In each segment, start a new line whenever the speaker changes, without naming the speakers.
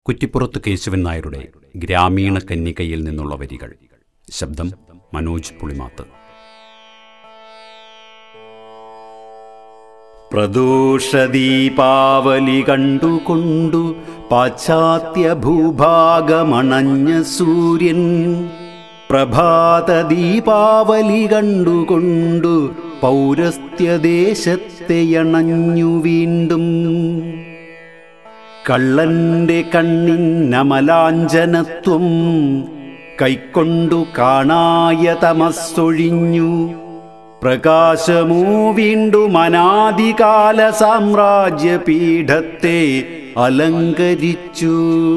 കുറ്റിപ്പുറത്ത് കേശവൻ നായരുടെ ഗ്രാമീണ കന്യകയിൽ നിന്നുള്ള വരികൾ ശബ്ദം മനോജ് പുളിമാത്ത് പ്രദോഷദീപാവലി കണ്ടുകൊണ്ടു പാശ്ചാത്യ ഭൂഭാഗമണഞ്ഞ സൂര്യൻ പ്രഭാത ദീപാവലി കണ്ടുകൊണ്ടു പൗരസ്ത്യദേശത്തെ അണഞ്ഞു വീണ്ടും കള്ളന്റെ കണ്ണിന്നമലാഞ്ചനത്വം കൈക്കൊണ്ടു കാണായ തമസ്സൊഴിഞ്ഞു പ്രകാശമോ വീണ്ടും അനാദികാല സാമ്രാജ്യപീഠത്തെ അലങ്കരിച്ചു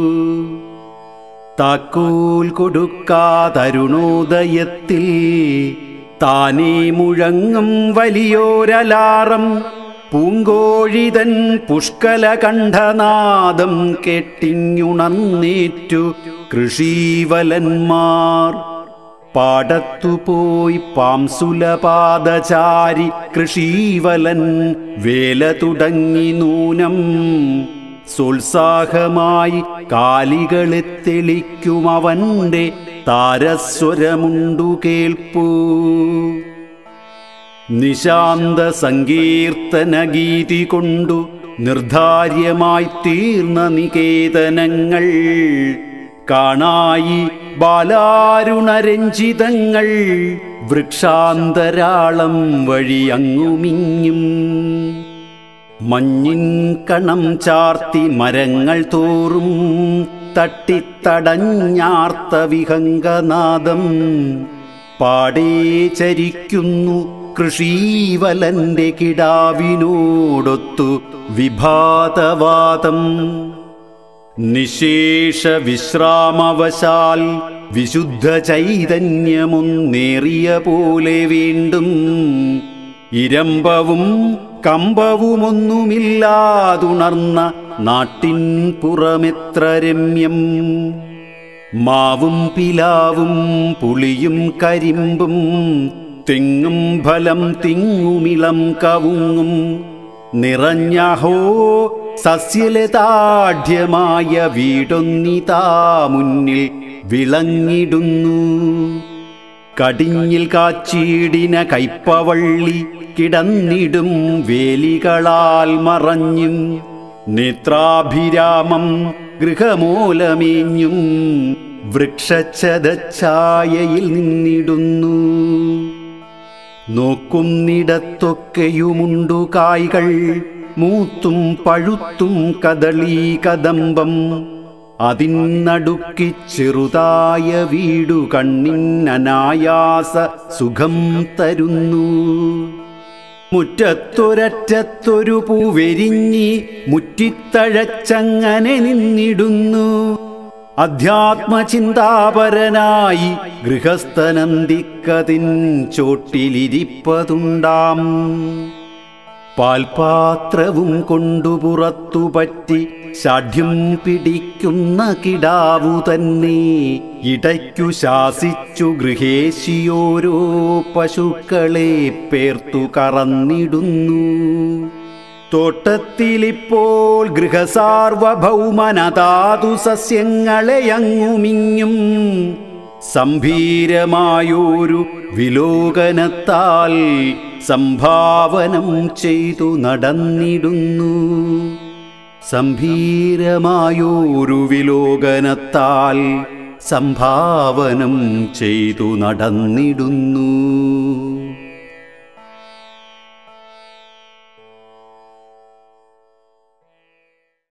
താക്കോൽ കൊടുക്കാതരുണോദയത്തിൽ താനേ മുഴങ്ങും വലിയോരലാറം പൂങ്കോഴിതൻ പുഷ്കല കണ്ഠനാദം കെട്ടിങ്ങുണർന്നേറ്റു കൃഷീവലന്മാർ പാടത്തുപോയി പാംസുലപാദചാരി കൃഷീവലൻ വേല തുടങ്ങി നൂനം സോത്സാഹമായി കാലികളെ തെളിക്കും അവന്റെ താരസ്വരമുണ്ടു കേൾപ്പൂ നിശാന്ത സങ്കീർത്തന ഗീതി കൊണ്ടു നിർധാര്യമായി തീർന്ന നികേതനങ്ങൾ കാണായി ബാലാരുണരഞ്ജിതങ്ങൾ വൃക്ഷാന്തരാളം വഴി അങ്ങുമിങ്ങും മഞ്ഞിൻ കണം ചാർത്തി മരങ്ങൾ തോറും തട്ടിത്തടഞ്ഞാർത്ത വിഹംഗനാദം പാടേ ചരിക്കുന്നു കൃഷീവലന്റെ കിടാവിനോടൊത്തു വിഭാതവാദം നിശേഷ വിശ്രാമവശാൽ വിശുദ്ധ ചൈതന്യമൊന്നേറിയ പോലെ വീണ്ടും ഇരമ്പവും കമ്പവുമൊന്നുമില്ലാതുണർന്ന നാട്ടിൻ പുറമെത്ര രമ്യം മാവും പിലാവും പുളിയും കരിമ്പും തെങ്ങും ഫലം തിങ്ങുമിളം കവുങ്ങും നിറഞ്ഞഹോ സസ്യലതാഢ്യമായ വീടൊന്നിതാ മുന്നിൽ വിളങ്ങിടുന്നു കടിഞ്ഞിൽ കാച്ചീടിന കൈപ്പവള്ളി കിടന്നിടും വേലികളാൽ മറഞ്ഞും നേത്രാഭിരാമം ഗൃഹമൂലമേഞ്ഞും വൃക്ഷച്ഛതഛായയിൽ നിന്നിടുന്നു നോക്കുന്നിടത്തൊക്കെയുമുണ്ടു കായ്കൾ മൂത്തും പഴുത്തും കദളീ കദംബം അതിനടുക്കി ചെറുതായ വീടു കണ്ണിനനായാസ സുഖം തരുന്നു മുറ്റത്തൊരറ്റത്തൊരു പൂവെരിഞ്ഞി മുറ്റിത്തഴച്ചങ്ങനെ നിന്നിടുന്നു അധ്യാത്മചിന്താപരനായി ഗൃഹസ്ഥനന്തിക്കതിൻ ചോട്ടിലിരിപ്പതുണ്ടാം പാൽപാത്രവും കൊണ്ടു പുറത്തു പറ്റി ഷാഠ്യം പിടിക്കുന്ന കിടാവു തന്നെ ഇടയ്ക്കു ശാസിച്ചു ഗൃഹേശിയോരോ പശുക്കളെ പേർത്തു കറന്നിടുന്നു തോട്ടത്തിലിപ്പോൾ ഗൃഹസാർവഭൗമനതാതു സസ്യങ്ങളെ അങ്ങുമിങ്ങും സംഭീരമായൊരു വിലോകനത്താൽ സംഭാവനം ചെയ്തു നടന്നിടുന്നു സംഭീരമായൊരു വിലോകനത്താൽ സംഭാവനം ചെയ്തു നടന്നിടുന്നു